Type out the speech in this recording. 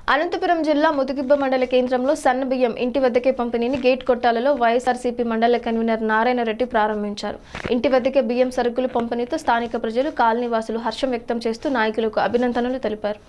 అనంతపురం జిల్లా ముదుగిబ్బ మండల కేంద్రంలో సన్న బియ్యం ఇంటి వద్దకే పంపిణీని గేట్ కొట్టాలలో వైఎస్ఆర్సీపీ మండల కన్వీనర్ నారాయణ రెడ్డి ప్రారంభించారు ఇంటి వద్దకే బియ్యం సరుకులు పంపిణీతో స్థానిక ప్రజలు కాలనీవాసులు హర్షం వ్యక్తం చేస్తూ నాయకులకు అభినందనలు తెలిపారు